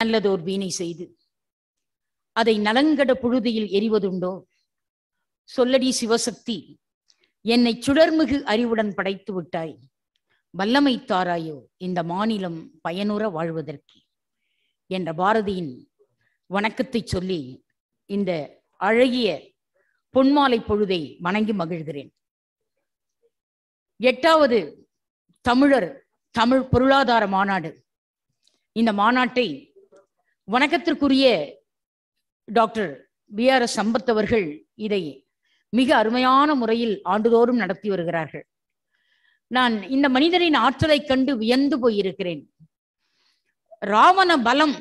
நல்லதோர் வீணை செய்து அதை நலங்கட புழுதியில் எரிவதுண்டோ சொல்லடி சிவசக்தி என்னை சுடர்மிகு அறிவுடன் படைத்து விட்டாய் வல்லமை தாராயோ இந்த மாநிலம் பயனுற வாழ்வதற்கு என்ற பாரதியின் வணக்கத்தை சொல்லி இந்த அழகிய பொன்மாலை பொழுதை வணங்கி மகிழ்கிறேன் எட்டாவது தமிழர் தமிழ் பொருளாதார மாநாடு இந்த மாநாட்டை வணக்கத்திற்குரிய doctor P R S Sampath அவர்கள் இதை மிக அருமையான முறையில் ஆண்டுதோறும் நடத்தி வருகிறார்கள் நான் இந்த மனிதரின் ஆற்றலை கண்டு வியந்து போயிருக்கிறேன் ராவண பலம்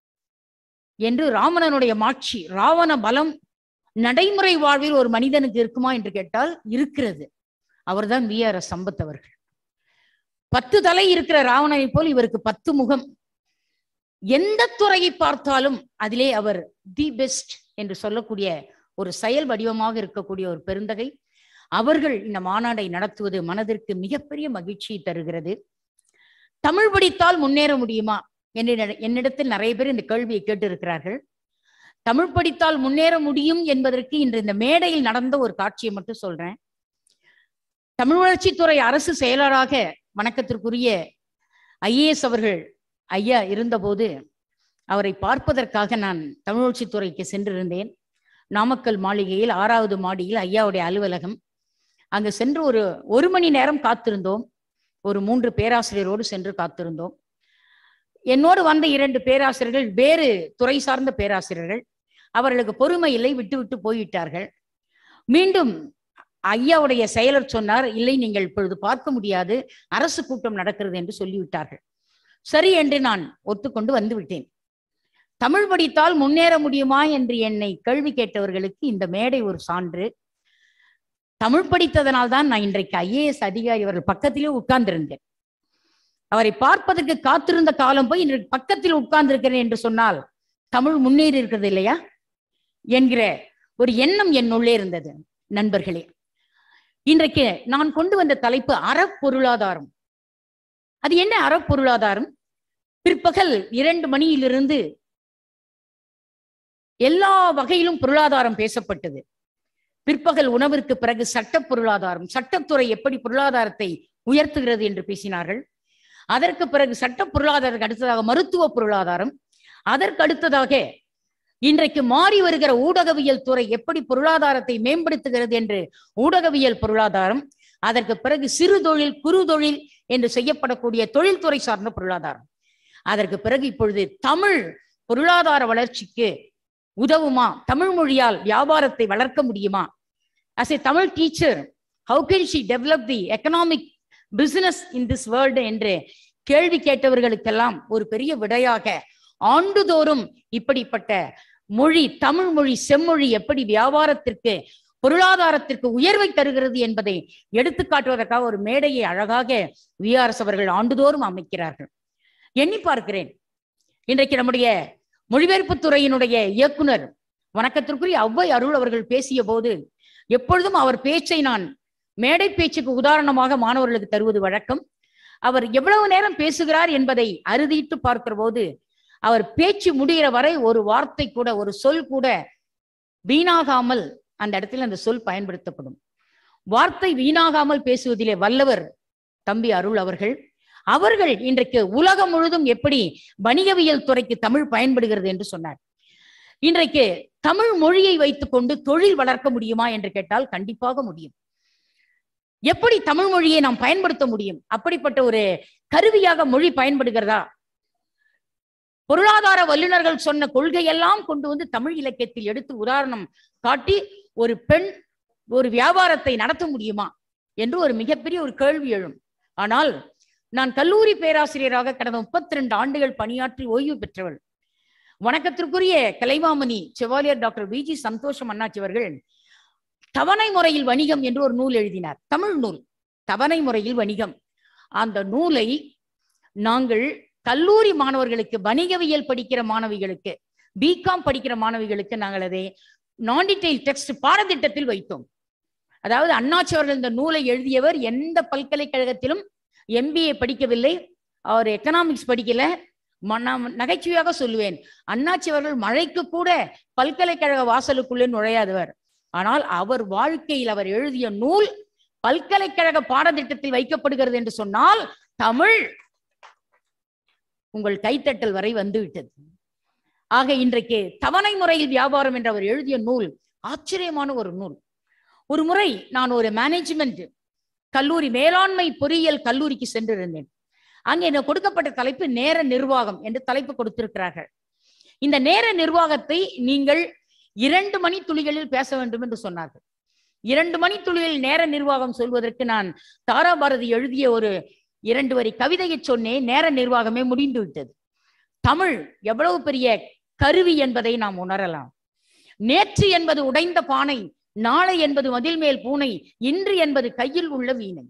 என்று ராவணனுடைய மாட்சி ராவண பலம் நடைமுறை வாழ்வில் ஒரு மனிதனுக்கு இருக்குமா என்று கேட்டால் இருக்கிறது அவர்தான் வி ஆர் எஸ் சம்பத் அவர்கள் பத்து தலை இருக்கிற ராவணனை போல் இவருக்கு பத்து முகம் எந்த துறையை பார்த்தாலும் அதிலே அவர் தி பெஸ்ட் என்று சொல்லக்கூடிய ஒரு செயல் வடிவமாக இருக்கக்கூடிய ஒரு பெருந்தகை அவர்கள் இந்த மாநாடை நடத்துவது மனதிற்கு மிகப்பெரிய மகிழ்ச்சியை தருகிறது தமிழ் படித்தால் முன்னேற முடியுமா என்னிட- என்னிடத்தில் நிறைய பேர் இந்த கேள்வியை கேட்டு இருக்கிறார்கள் தமிழ் படித்தால் முன்னேற முடியும் என்பதற்கு இன்று இந்த மேடையில் நடந்த ஒரு காட்சியை மட்டும் சொல்றேன் தமிழ் வளர்ச்சித்துறை அரசு செயலராக வணக்கத்திற்குரிய ஐஏஎஸ் அவர்கள் ஐயா இருந்தபோது அவரை பார்ப்பதற்காக நான் தமிழ் வளர்ச்சித்துறைக்கு சென்றிருந்தேன் நாமக்கல் மாளிகையில் ஆறாவது மாடியில் ஐயாவுடைய அலுவலகம் அங்கு சென்று ஒரு ஒரு மணி நேரம் காத்திருந்தோம் ஒரு மூன்று பேராசிரியரோடு சென்று காத்திருந்தோம் என்னோடு வந்த இரண்டு பேராசிரியர்கள் வேறு துறை சார்ந்த பேராசிரியர்கள் அவர்களுக்கு பொறுமை இல்லை விட்டு விட்டு போய்விட்டார்கள் மீண்டும் ஐயாவுடைய செயலர் சொன்னார் இல்லை நீங்கள் இப்பொழுது பார்க்க முடியாது அரசு கூட்டம் நடக்கிறது என்று சொல்லிவிட்டார்கள் சரி என்று நான் ஒத்துக்கொண்டு வந்து விட்டேன் தமிழ் படித்தால் முன்னேற முடியுமா என்று என்னை கேள்வி கேட்டவர்களுக்கு இந்த மேடை ஒரு சான்று தமிழ் படித்ததனால் தான் நான் இன்றைக்கு ஐஏஎஸ் அதிகாரி அவர்கள் பக்கத்திலே உட்கார்ந்திருந்தேன் அவரை பார்ப்பதற்கு காத்திருந்த காலம் போய் இன்றைக்கு பக்கத்தில் உட்கார்ந்திருக்கிறேன் என்று சொன்னால் தமிழ் முன்னேறி இருக்கிறது இல்லையா என்கிற ஒரு எண்ணம் என் உள்ளே இருந்தது நண்பர்களே இன்றைக்கு நான் கொண்டு வந்த தலைப்பு அறப்பொருளாதாரம் அது என்ன அறப்பொருளாதாரம் பிற்பகல் இரண்டு மணியிலிருந்து எல்லா வகையிலும் பொருளாதாரம் பேசப்பட்டது பிற்பகல் உணவிற்கு பிறகு சட்ட பொருளாதாரம் சட்டத்துறை எப்படி பொருளாதாரத்தை உயர்த்துகிறது என்று பேசினார்கள் அதற்கு பிறகு சட்ட பொருளாதாரத்துக்கு அடுத்ததாக மருத்துவ பொருளாதாரம் அதற்கு அடுத்ததாக இன்றைக்கு மாறி வருகிற ஊடகவியல் துறை எப்படி பொருளாதாரத்தை மேம்படுத்துகிறது என்று ஊடகவியல் பொருளாதாரம் அதற்கு பிறகு சிறு தொழில் குறு தொழில் என்று செய்யப்படக்கூடிய தொழில்துறை சார்ந்த பொருளாதாரம் அதற்கு பிறகு இப்பொழுது தமிழ் பொருளாதார வளர்ச்சிக்கு உதவுமா தமிழ் மொழியால் வியாபாரத்தை வளர்க்க முடியுமா as a Tamil teacher how can she develop the economic business in this world என்று கேள்வி கேட்டவர்களுக்கெல்லாம் ஒரு பெரிய விடையாக ஆண்டுதோறும் இப்படிப்பட்ட மொழி தமிழ் மொழி செம்மொழி எப்படி வியாபாரத்திற்கு பொருளாதாரத்திற்கு உயர்வை தருகிறது என்பதை எடுத்துக்காட்டுவதற்காக ஒரு மேடையை அழகாக விஆர்எஸ் அவர்கள் ஆண்டுதோறும் அமைக்கிறார்கள் எண்ணி பார்க்கிறேன் இன்றைக்கு நம்முடைய மொழிபெயர்ப்புத் துறையினுடைய இயக்குனர் வணக்கத்திற்குரிய ஔவை அருள் அவர்கள் பேசிய போது எப்பொழுதும் அவர் பேச்சை நான் மேடை பேச்சுக்கு உதாரணமாக மாணவர்களுக்கு தருவது வழக்கம் அவர் எவ்வளவு நேரம் பேசுகிறார் என்பதை அறுதிட்டு பார்க்கிற போது அவர் பேச்சு முடிகிற வரை ஒரு வார்த்தை கூட ஒரு சொல் கூட வீணாகாமல் அந்த இடத்துல அந்த சொல் பயன்படுத்தப்படும் வார்த்தை வீணாகாமல் பேசுவதிலே வல்லவர் தம்பி அருள் அவர்கள் அவர்கள் இன்றைக்கு உலகம் முழுதும் எப்படி வணிகவியல் துறைக்கு தமிழ் பயன்படுகிறது என்று சொன்னார் இன்றைக்கு தமிழ் மொழியை வைத்துக்கொண்டு தொழில் வளர்க்க முடியுமா என்று கேட்டால் கண்டிப்பாக முடியும் எப்படி தமிழ் மொழியை நாம் பயன்படுத்த முடியும் அப்படிப்பட்ட ஒரு கருவியாக மொழி பயன்படுகிறதா பொருளாதார வல்லுநர்கள் சொன்ன கொள்கையெல்லாம் கொண்டு வந்து தமிழ் இலக்கியத்தில் எடுத்து உதாரணம் காட்டி ஒரு பெண் ஒரு வியாபாரத்தை நடத்த முடியுமா என்று ஒரு மிகப்பெரிய ஒரு கேள்வி எழும் ஆனால் நான் கல்லூரி பேராசிரியராக கடந்த முப்பத்தி ரெண்டு ஆண்டுகள் பணியாற்றி ஓய்வு பெற்றவள் வணக்கத்திற்குரிய Kalaimamani chevalier doctor V G Santhosham அண்ணாச்சி அவர்கள் தவணை முறையில் வணிகம் என்று ஒரு நூல் எழுதினார் தமிழ் நூல் தவணை முறையில் வணிகம் அந்த நூலை நாங்கள் கல்லூரி மாணவர்களுக்கு வணிகவியல் படிக்கிற மாணவிகளுக்கு பிகாம் படிக்கிற மாணவிகளுக்கு நாங்கள் அதை நான் டீடைல் டெக்ஸ்ட் பாடத்திட்டத்தில் வைத்தோம் அதாவது அண்ணாச்சி அவர்கள் இந்த நூலை எழுதியவர் எந்த பல்கலைக்கழகத்திலும் எம்பிஏ படிக்கவில்லை அவர் எக்கனாமிக்ஸ் படிக்கல ம- நான் நகைச்சுவையாக சொல்லுவேன் அண்ணாச்சி அவர்கள் மழைக்கு கூட பல்கலைக்கழக வாசலுக்குள்ளே நுழையாதவர் ஆனால் அவர் வாழ்க்கையில் அவர் எழுதிய நூல் பல்கலைக்கழக பாடத்திட்டத்தில் வைக்கப்படுகிறது என்று சொன்னால் தமிழ் உங்கள் கைத்தட்டல் வரை வந்து விட்டது ஆக இன்றைக்கு தவணை முறையில் வியாபாரம் என்ற அவர் எழுதிய நூல் ஆச்சரியமான ஒரு நூல் ஒரு முறை நான் ஒரு மேனேஜ்மெண்ட் கல்லூரி மேலாண்மை பொறியியல் கல்லூரிக்கு சென்றிருந்தேன் அங்கே எனக்கு கொடுக்கப்பட்ட தலைப்பு நேர நிர்வாகம் என்று தலைப்பு கொடுத்திருக்கிறார்கள் இந்த நேர நிர்வாகத்தை நீங்கள் இரண்டு மணி துளிகளில் பேச வேண்டும் என்று சொன்னார்கள் இரண்டு மணி துளிகளில் நேர நிர்வாகம் சொல்வதற்கு நான் தாராபாரதி எழுதிய ஒரு இரண்டு வரி கவிதையை சொன்னேன் நேர நிர்வாகமே முடிந்து விட்டது தமிழ் எவ்வளவு பெரிய கருவி என்பதை நாம் உணரலாம் நேற்று என்பது உடைந்த பானை நாளை என்பது மதில் மேல் பூனை இன்று என்பது கையில் உள்ள வீணை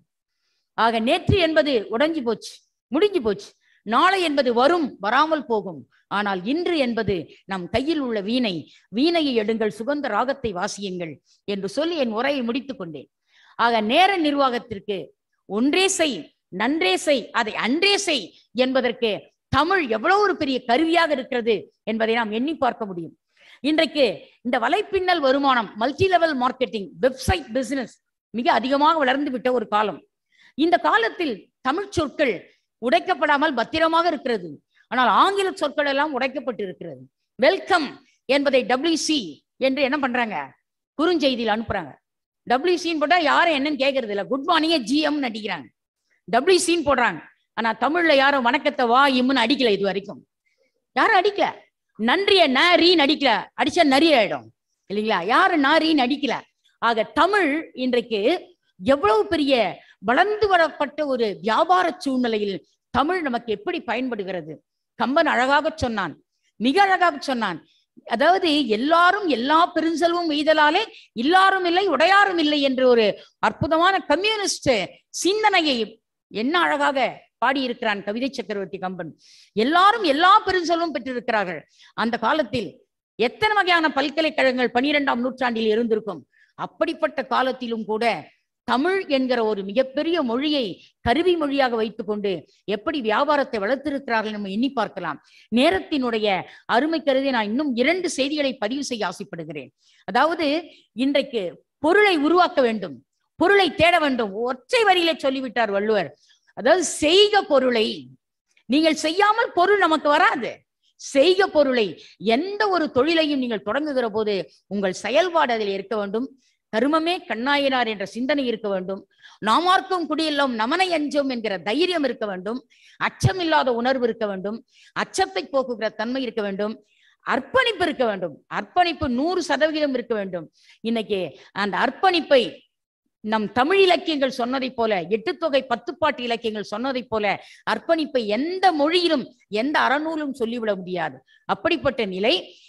ஆக நேற்று என்பது உடைஞ்சு போச்சு முடிஞ்சு போச்சு நாளை என்பது வரும் வராமல் போகும் ஆனால் இன்று என்பது நம் கையில் உள்ள வீணை வீணையை எடுங்கள் சுகந்த ராகத்தை வாசியுங்கள் என்று சொல்லி என் உரையை முடித்துக் கொண்டேன் ஆக நேர நிர்வாகத்திற்கு ஒன்றே செய் நன்றே செய் அதை அன்றே செய் என்பதற்கு தமிழ் எவ்வளவு ஒரு பெரிய கருவியாக இருக்கிறது என்பதை நாம் எண்ணி பார்க்க முடியும் இன்றைக்கு இந்த வலைப்பின்னல் வருமானம் multi level marketing website business மிக அதிகமாக வளர்ந்து விட்ட ஒரு காலம் இந்த காலத்தில் தமிழ் சொற்கள் உடைக்கப்படாமல் பத்திரமாக இருக்கிறது ஆனால் ஆங்கில சொற்கள் எல்லாம் உடைக்கப்பட்டு இருக்கிறது வெல்கம் என்பதை டபிள்யூசி என்று என்ன பண்றாங்க குறுஞ்செய்தியில் அனுப்புறாங்க டபிள்யூசின்னு போட்டா யாரும் என்னன்னு கேட்கறது இல்ல குட் மார்னிங்கே ஜிஎம் அடிக்கிறாங்க டபிள்யூசின்னு போடுறாங்க ஆனா தமிழ்ல யாரும் வணக்கத்தை வா இம்முன்னு அடிக்கல இது வரைக்கும் யாரும் அடிக்கல நன்றிய ந ரீன்னு அடிக்கல அடிச்சா நரி ஆயிடும் இல்லைங்களா யாரு நா ரீன்னு அடிக்கல ஆக தமிழ் இன்றைக்கு எவ்வளவு பெரிய வளர்ந்து வரப்பட்ட ஒரு வியாபார சூழ்நிலையில் தமிழ் நமக்கு எப்படி பயன்படுகிறது கம்பன் அழகாக சொன்னான் மிக அழகாக சொன்னான் அதாவது எல்லாரும் எல்லா பெருஞ்செல்வம் எய்தலாலே எல்லாரும் இல்லை உடையாரும் இல்லை என்ற ஒரு அற்புதமான கம்யூனிஸ்ட் சிந்தனையை என்ன அழகாக பாடியிருக்கிறான் கவிதை சக்கரவர்த்தி கம்பன் எல்லாரும் எல்லா பெருஞ்செல்வம் பெற்றிருக்கிறார்கள் அந்த காலத்தில் எத்தனை வகையான பல்கலைக்கழகங்கள் பனிரெண்டாம் நூற்றாண்டில் இருந்திருக்கும் அப்படிப்பட்ட காலத்திலும் கூட தமிழ் என்கிற ஒரு மிகப்பெரிய மொழியை கருவி மொழியாக வைத்துக்கொண்டு எப்படி வியாபாரத்தை வளர்த்திருக்கிறார்கள் நம்ம எண்ணி பார்க்கலாம் நேரத்தினுடைய அருமை கருதி நான் இன்னும் இரண்டு செய்திகளை பதிவு செய்ய ஆசைப்படுகிறேன் அதாவது இன்றைக்கு பொருளை உருவாக்க வேண்டும் பொருளை தேட வேண்டும் ஒற்றை வரியில சொல்லிவிட்டார் வள்ளுவர் அதாவது செய்க பொருளை நீங்கள் செய்யாமல் பொருள் நமக்கு வராது செய்க பொருளை எந்த ஒரு தொழிலையும் நீங்கள் தொடங்குகிற போது உங்கள் செயல்பாடு அதில் இருக்க வேண்டும் கருமமே கண்ணாயினார் என்ற சிந்தனை இருக்க வேண்டும் நாமார்க்கும் குடியெல்லாம் நமனை அஞ்சோம் என்கிற தைரியம் இருக்க வேண்டும் அச்சம் இல்லாத உணர்வு இருக்க வேண்டும் அச்சத்தை போக்குகிற தன்மை இருக்க வேண்டும் அர்ப்பணிப்பு இருக்க வேண்டும் அர்ப்பணிப்பு நூறு சதவிகிதம் இருக்க வேண்டும் இன்னைக்கு அந்த அர்ப்பணிப்பை நம் தமிழ் இலக்கியங்கள் சொன்னதைப் போல எட்டு தொகை பத்து பாட்டு இலக்கியங்கள் சொன்னதைப் போல அர்ப்பணிப்பை எந்த மொழியிலும் எந்த அறநூலும் சொல்லிவிட முடியாது அப்படிப்பட்ட நிலை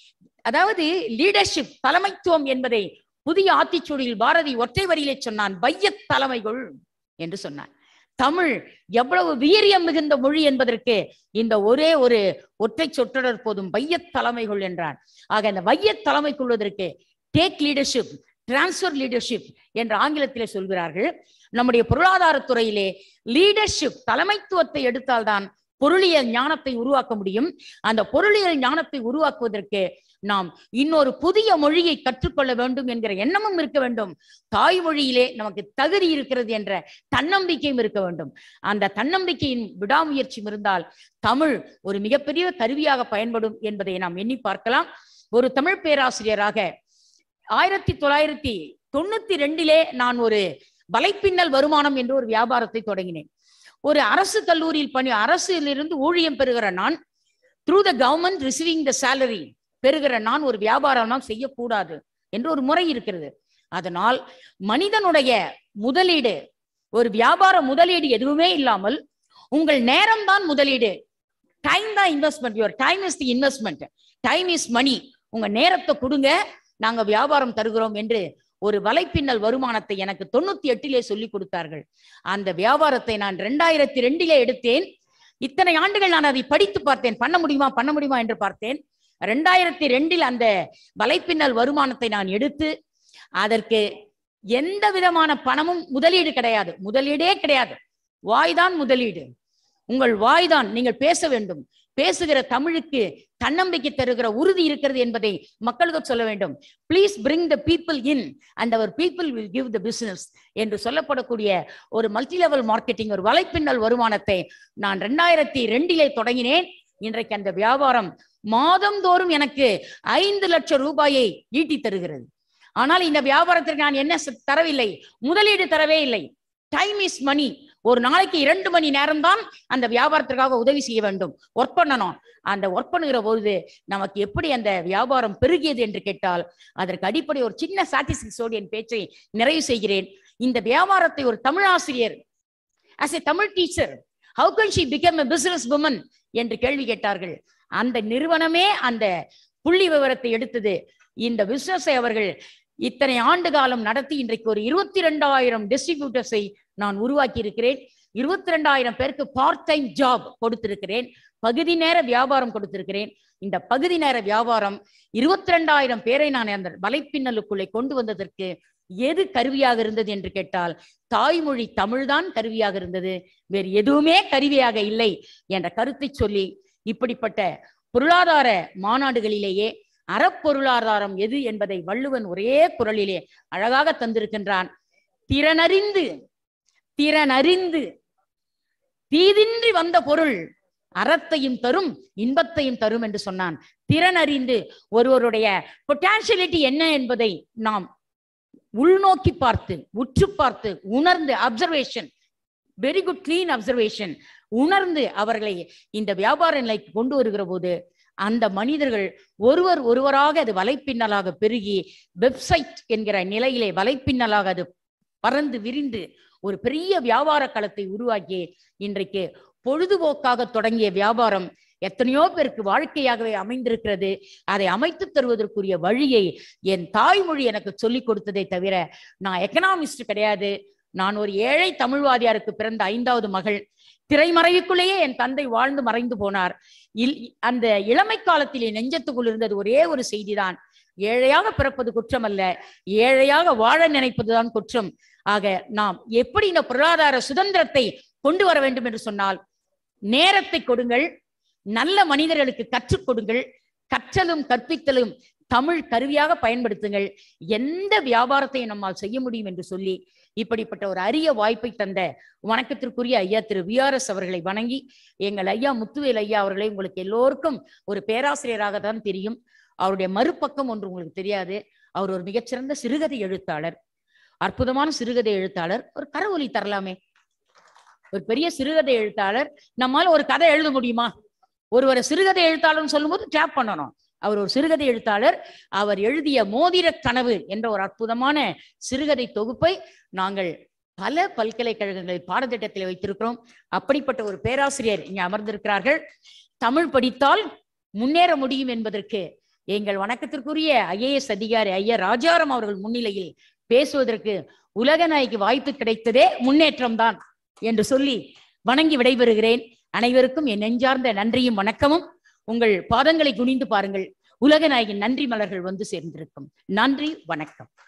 அதாவது லீடர்ஷிப் தலைமைத்துவம் என்பதை புதிய ஆத்திச்சூடியில் பாரதி ஒற்றை வரியிலே சொன்னான் வையத் தலைமைகள் என்று சொன்னான் தமிழ் எவ்வளவு வீரியம் மிகுந்த மொழி என்பதற்கு இந்த ஒரே ஒரு ஒற்றை சொற்றொடர் போதும் வையத் தலைமைகள் என்றான் ஆக இந்த வையத் தலைமை கொள்வதற்கு டேக் லீடர்ஷிப் டிரான்ஸ்பர் லீடர்ஷிப் என்று ஆங்கிலத்திலே சொல்கிறார்கள் நம்முடைய பொருளாதார துறையிலே லீடர்ஷிப் தலைமைத்துவத்தை எடுத்தால்தான் பொருளியல் ஞானத்தை உருவாக்க முடியும் அந்த பொருளியல் ஞானத்தை உருவாக்குவதற்கு நாம் இன்னொரு புதிய மொழியை கற்றுக்கொள்ள வேண்டும் என்கிற எண்ணமும் இருக்க வேண்டும் தாய்மொழியிலே நமக்கு தகுதி இருக்கிறது என்ற தன்னம்பிக்கையும் இருக்க வேண்டும் அந்த தன்னம்பிக்கையின் விடாமுயற்சியும் இருந்தால் தமிழ் ஒரு மிகப்பெரிய கருவியாக பயன்படும் என்பதை நாம் எண்ணி பார்க்கலாம் ஒரு தமிழ் பேராசிரியராக ஆயிரத்தி தொள்ளாயிரத்தி தொண்ணூத்தி ரெண்டிலே நான் ஒரு வலைப்பின்னல் வருமானம் என்று ஒரு வியாபாரத்தை தொடங்கினேன் ஒரு அரசு கல்லூரியில் பணி அரசிலிருந்து ஊழியம் பெறுகிற நான் through the government receiving the salary பெறுகிற நான் ஒரு வியாபாரம் செய்யக்கூடாது என்று ஒரு முறை இருக்கிறது அதனால் மனிதனுடைய முதலீடு ஒரு வியாபார முதலீடு எதுவுமே இல்லாமல் உங்கள் நேரம் தான் முதலீடு டைம் தான் investment your time is the investment time is money உங்க நேரத்தை கொடுங்க நாங்க வியாபாரம் தருகிறோம் என்று ஒரு வலைப்பின்னல் வருமானத்தை எனக்கு தொண்ணூத்தி எட்டிலே சொல்லி கொடுத்தார்கள் அந்த வியாபாரத்தை நான் ரெண்டாயிரத்தி ரெண்டிலே எடுத்தேன் இத்தனை ஆண்டுகள் நான் அதை படித்து பார்த்தேன் பண்ண முடியுமா பண்ண முடியுமா என்று பார்த்தேன் ரெண்டாயிரத்தி ரெண்டில் அந்த வலைப்பின்னல் வருமானத்தை நான் எடுத்து அதற்கு எந்த விதமான பணமும் முதலீடு கிடையாது முதலீடே கிடையாது வாய்தான் முதலீடு உங்கள் வாய்தான் நீங்கள் பேச வேண்டும் பேசுகிற தமிழுக்கு தன்னம்பிக்கை தருகிற உறுதி இருக்கிறது என்பதை மக்களுக்கு சொல்ல வேண்டும் please bring the people in and our people will give the business என்று சொல்லப்படக்கூடிய ஒரு மல்டி லெவல் மார்க்கெட்டிங் ஒரு வலைப்பின்னல் வருமானத்தை நான் ரெண்டாயிரத்தி ரெண்டிலே தொடங்கினேன் இன்றைக்கு அந்த வியாபாரம் மாதந்தோறும் எனக்கு ஐந்து லட்சம் ரூபாயை ஈட்டி தருகிறது ஆனால் இந்த வியாபாரத்திற்கு நான் என்ன ச- தரவில்லை முதலீடு தரவே இல்லை டைம் இஸ் மணி ஒரு நாளைக்கு இரண்டு மணி நேரம் தான் அந்த வியாபாரத்திற்காக உதவி செய்ய வேண்டும் ஒர்க் பண்ணணும் அந்த ஒர்க் பண்ணுகிற பொழுது நமக்கு எப்படி அந்த வியாபாரம் பெருகியது என்று கேட்டால் அதற்கு அடிப்படை ஒரு சின்ன சாட்டிஸ்பிக்ஸோடு என் பேச்சை நிறைவு செய்கிறேன் இந்த வியாபாரத்தை ஒரு தமிழ் ஆசிரியர் as a Tamil teacher how can she become a business woman என்று கேள்வி கேட்டார்கள் அந்த நிறுவனமே அந்த புள்ளி விவரத்தை எடுத்தது இந்த பிசினஸை அவர்கள் இத்தனை ஆண்டு காலம் நடத்தி இன்றைக்கு ஒரு இருபத்தி ரெண்டாயிரம் டிஸ்ட்ரிபியூட்டர்ஸை நான் உருவாக்கி இருக்கிறேன் இருபத்தி ரெண்டாயிரம் பேருக்கு பார்ட் டைம் ஜாப் கொடுத்திருக்கிறேன் பகுதி நேர வியாபாரம் கொடுத்திருக்கிறேன் இந்த பகுதி நேர வியாபாரம் இருபத்தி ரெண்டாயிரம் பேரை நான் அந்த வலைப்பின்னலுக்குள்ளே கொண்டு வந்ததற்கு எது கருவியாக இருந்தது என்று கேட்டால் தாய்மொழி தமிழ்தான் கருவியாக இருந்தது வேறு எதுவுமே கருவியாக இல்லை என்ற கருத்தை சொல்லி இப்படிப்பட்ட பொருளாதார மாநாடுகளிலேயே அறப்பொருளாதாரம் எது என்பதை வள்ளுவன் ஒரே குரலிலே அழகாக தந்திருக்கின்றான் திறனறிந்து திறனறிந்து தீதின்றி வந்த பொருள் அறத்தையும் தரும் இன்பத்தையும் தரும் என்று சொன்னான் திறனறிந்து ஒருவருடைய பொட்டான்சியலிட்டி என்ன என்பதை நாம் உள்நோக்கி பார்த்து உற்று பார்த்து உணர்ந்து observation very good clean observation உணர்ந்து அவர்களை இந்த வியாபார நிலைக்கு கொண்டு வருகிற போது அந்த மனிதர்கள் ஒருவர் ஒருவராக அது வலைப்பின்னலாக பெருகி வெப்சைட் என்கிற நிலையிலே வலைப்பின்னலாக அது பறந்து விரிந்து ஒரு பெரிய வியாபார களத்தை உருவாக்கி இன்றைக்கு பொழுதுபோக்காக தொடங்கிய வியாபாரம் எத்தனையோ பேருக்கு வாழ்க்கையாகவே அமைந்திருக்கிறது அதை அமைத்து தருவதற்குரிய வழியை என் தாய்மொழி எனக்கு சொல்லிக் கொடுத்ததை தவிர நான் எக்கனாமிஸ்ட் கிடையாது நான் ஒரு ஏழை தமிழ்வாதியாருக்கு பிறந்த ஐந்தாவது மகள் திரைமறைவுக்குள்ளேயே என் தந்தை வாழ்ந்து மறைந்து போனார் இல் அந்த இளமை காலத்திலே நெஞ்சத்துக்குள் இருந்தது ஒரே ஒரு செய்திதான் ஏழையாக பிறப்பது குற்றம் அல்ல ஏழையாக வாழ நினைப்பதுதான் குற்றம் ஆக நாம் எப்படி இந்த பொருளாதார சுதந்திரத்தை கொண்டு வர வேண்டும் என்று சொன்னால் நேரத்தை கொடுங்கள் நல்ல மனிதர்களுக்கு கற்றுக் கொடுங்கள் கற்றலும் கற்பித்தலும் தமிழ் கருவியாக பயன்படுத்துங்கள் எந்த வியாபாரத்தையும் நம்மால் செய்ய முடியும் என்று சொல்லி இப்படிப்பட்ட ஒரு அரிய வாய்ப்பை தந்த வணக்கத்திற்குரிய ஐயா திரு விஆர்எஸ் அவர்களை வணங்கி எங்கள் ஐயா முத்துவேல் ஐயா அவர்களை உங்களுக்கு எல்லோருக்கும் ஒரு பேராசிரியராக தான் தெரியும் அவருடைய மறுபக்கம் ஒன்று உங்களுக்கு தெரியாது அவர் ஒரு மிகச்சிறந்த சிறுகதை எழுத்தாளர் அற்புதமான சிறுகதை எழுத்தாளர் ஒரு கரவொலி தரலாமே ஒரு பெரிய சிறுகதை எழுத்தாளர் நம்மால ஒரு கதை எழுத முடியுமா ஒருவரை சிறுகதை எழுத்தாளர்னு சொல்லும்போது கிளாப் பண்ணணும் அவர் ஒரு சிறுகதை எழுத்தாளர் அவர் எழுதிய மோதிர கனவு என்ற ஒரு அற்புதமான சிறுகதை தொகுப்பை நாங்கள் பல பல்கலைக்கழகங்களில் பாடத்திட்டத்தில் வைத்திருக்கிறோம் அப்படிப்பட்ட ஒரு பேராசிரியர் இங்கே அமர்ந்திருக்கிறார்கள் தமிழ் படித்தால் முன்னேற முடியும் என்பதற்கு எங்கள் வணக்கத்திற்குரிய ஐஏஎஸ் அதிகாரி ஐயா ராஜாராம் அவர்கள் முன்னிலையில் பேசுவதற்கு உலக நாய்க்கு வாய்ப்பு கிடைத்ததே முன்னேற்றம் தான் என்று சொல்லி வணங்கி விடைபெறுகிறேன் அனைவருக்கும் என் நெஞ்சார்ந்த நன்றியும் வணக்கமும் உங்கள் பாதங்களை குனிந்து பாருங்கள் உலக நாயகின் நன்றி மலர்கள் வந்து சேர்ந்திருக்கும் நன்றி வணக்கம்